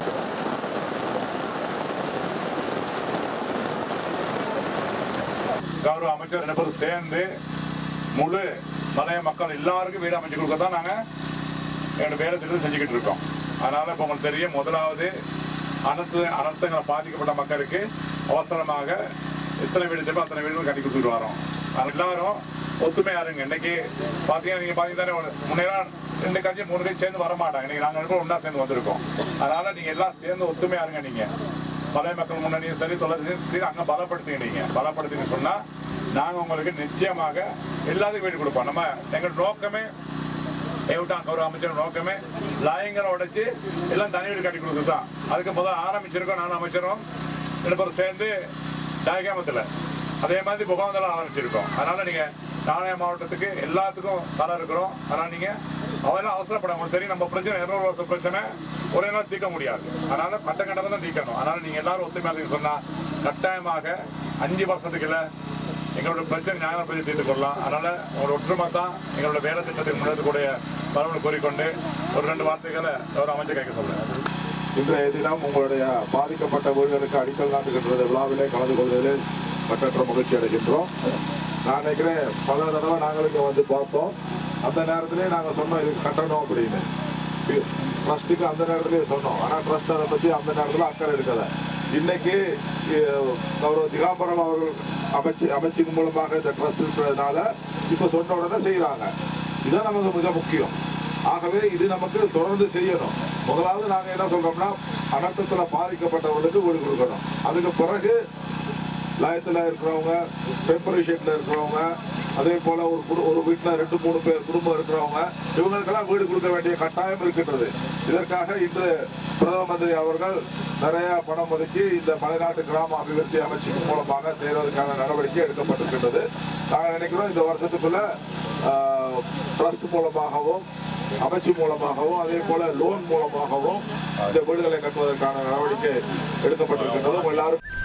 கௌரவ அமைச்சர் ரெண்டு பேரும் சேர்ந்து முழு மலைய மக்கள் எல்லாருக்கும் வீடு அமைச்சு கொடுக்க தான் நாங்கள் எங்களோட வேலை திட்டம் செஞ்சுக்கிட்டு இருக்கோம் அதனால இப்போ உங்களுக்கு தெரியும் முதலாவது அனைத்து அனர்த்தங்களை பாதிக்கப்பட்ட மக்களுக்கு அவசரமாக எத்தனை வீடு தேவை அத்தனை வீடுகள் கட்டி கொடுத்துட்டு வரோம் அது எல்லாரும் ஒத்துமையா இருங்க இன்னைக்கு பார்த்தீங்கன்னா நீங்க பார்த்தீங்கன்னா முன்னேறம் ரெண்டு கட்சி மூணு கட்சி சேர்ந்து வர மாட்டாங்க இன்னைக்கு நாங்கள் ரெண்டு பேரும் ஒன்றா சேர்ந்து வந்திருக்கோம் அதனால நீங்க எல்லாம் சேர்ந்து ஒத்துமையா இருங்க நீங்க மலை மக்கள் முன்னணியும் சரி தொடர்ந்து சரி அங்கே பலப்படுத்துங்க நீங்க பலப்படுத்துங்க சொன்னா நாங்க உங்களுக்கு நிச்சயமாக எல்லாத்துக்கும் வீடு கொடுப்போம் நம்ம எங்கள் நோக்கமே ஏவிட்டான் கௌரவ அமைச்சர் நோக்கமே லாயங்களை உடைச்சு எல்லாம் தனி வீடு கட்டி கொடுக்குறது தான் அதுக்கு முதல்ல ஆரம்பிச்சிருக்கோம் நான் அமைச்சரும் ரெண்டு பேரும் சேர்ந்து தாயகாமத்தில் அதே மாதிரி முகாந்தெல்லாம் ஆரம்பிச்சிருக்கோம் அதனால நீங்க நாணய மாவட்டத்துக்கு எல்லாத்துக்கும் தர இருக்கிறோம் அதனால நீங்க அவெல்லாம் அவசரப்பட உங்களுக்கு தெரியும் நம்ம பிரச்சனை இருநூறு வருஷம் பிரச்சனை ஒரே நாள் தீர்க்க முடியாது அதனால கட்ட கட்டம் தான் தீர்க்கணும் அதனால நீங்க எல்லாரும் ஒத்துமையாக சொன்னா கட்டாயமாக அஞ்சு வருஷத்துக்கு இல்லை எங்களோட பிரச்சனை நியாயமாக பற்றி தீர்த்து கொள்ளலாம் அதனால ஒரு ஒற்றுமை தான் எங்களோட வேலை திட்டத்துக்கு முன்னெடுக்கக்கூடிய பரவல் கூறிக்கொண்டு ஒரு ரெண்டு வார்த்தைகளை ஒரு அமைச்சர் கேட்க சொல்றேன் இன்றைய தினம் உங்களுடைய பாதிக்கப்பட்ட வீடுகளுக்கு அடிக்கல் நாட்டுகின்ற விழாவிலே கலந்து கொள்வதில் மற்றற்ற மகிழ்ச்சி அடைகின்றோம் நான் நினைக்கிறேன் பல தடவை நாங்கள் இங்கே வந்து பார்த்தோம் அந்த நேரத்திலே நாங்கள் சொன்னோம் இதுக்கு கட்டணும் அப்படின்னு ட்ரஸ்ட்டுக்கு அந்த நேரத்திலே சொன்னோம் ஆனால் ட்ரஸ்ட் அதை பற்றி அந்த நேரத்தில் அக்கறை எடுக்கலை இன்னைக்கு அஹ், கௌரவ திகாம்பரம் அவர்கள் அமைச்சு அமைச்சின் மூலமாக இந்த ட்ரஸ்ட் இருக்கிறதுனால இப்போ சொன்ன உடனே செய்கிறாங்க இதுதான் நமக்கு மிக முக்கியம் ஆகவே இது நமக்கு தொடர்ந்து செய்யணும் முதலாவது நாங்க என்ன சொல்றோம்னா அனர்த்தத்துல பாதிக்கப்பட்டவர்களுக்கு வீடு கொடுக்கணும் அதுக்கு பிறகு லயத்துல இருக்கிறவங்க டெம்பரரி ஷேட்ல இருக்கிறவங்க அதே போல ஒரு குடு- ஒரு வீட்டுல ரெண்டு மூணு பேர் குடும்பம் இருக்கிறவங்க இவங்களுக்கெல்லாம் வீடு கொடுக்க வேண்டிய கட்டாயம் இருக்கின்றது இதற்காக இன்று பிரதம மந்திரி அவர்கள் நிறைய பணம் ஒதுக்கி இந்த மலைநாட்டு கிராம அபிவிருத்தி அமைச்சின் மூலமாக செய்வதற்கான நடவடிக்கை எடுக்கப்பட்டிருக்கின்றது நாங்கள் நினைக்கிறோம் இந்த வருஷத்துக்குள்ள ட்ரஸ்ட் மூலமாகவும் அமைச்சு மூலமாகவும் அதே போல லோன் மூலமாகவும் இந்த வீடுகளை கட்டுவதற்கான நடவடிக்கை எடுக்கப்பட்டிருக்கின்றது எல்லாரும்